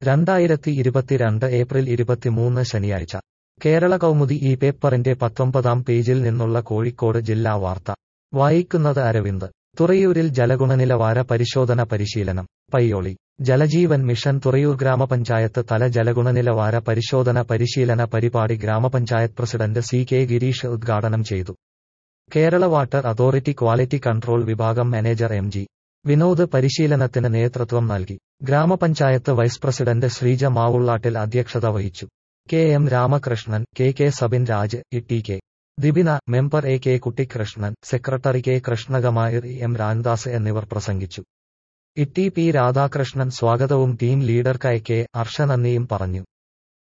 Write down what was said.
രണ്ടായിരത്തി ഇരുപത്തിരണ്ട് ഏപ്രിൽ ഇരുപത്തിമൂന്ന് ശനിയാഴ്ച കേരള കൗമുദി ഈ പേപ്പറിന്റെ പത്തൊമ്പതാം പേജിൽ നിന്നുള്ള കോഴിക്കോട് ജില്ലാ വാർത്ത വായിക്കുന്നത് അരവിന്ദ് തുറയൂരിൽ ജലഗുണനിലവാര പരിശോധന പരിശീലനം പയ്യോളി ജലജീവൻ മിഷൻ തുറയൂർ ഗ്രാമപഞ്ചായത്ത് തല ജലഗുണനിലവാര പരിശോധന പരിശീലന പരിപാടി ഗ്രാമപഞ്ചായത്ത് പ്രസിഡന്റ് സി കെ ഗിരീഷ് ഉദ്ഘാടനം ചെയ്തു Kerala water authority quality control വിഭാഗം മാനേജർ എം ജി വിനോദ് പരിശീലനത്തിന് നേതൃത്വം നൽകി ഗ്രാമപഞ്ചായത്ത് വൈസ് പ്രസിഡന്റ് ശ്രീജ മാവുള്ളാട്ടിൽ അധ്യക്ഷത വഹിച്ചു K M Ramakrishnan K K Sabin Raj E T K Dibina member A K Kuttikrishnan secretary K Krishnakumar M Ramdas എന്നിവർ പ്രസംഗിച്ചു ഇ ടി പി രാധാകൃഷ്ണൻ സ്വാഗതവും team leader K K Harsha നന്ദിയും പറഞ്ഞു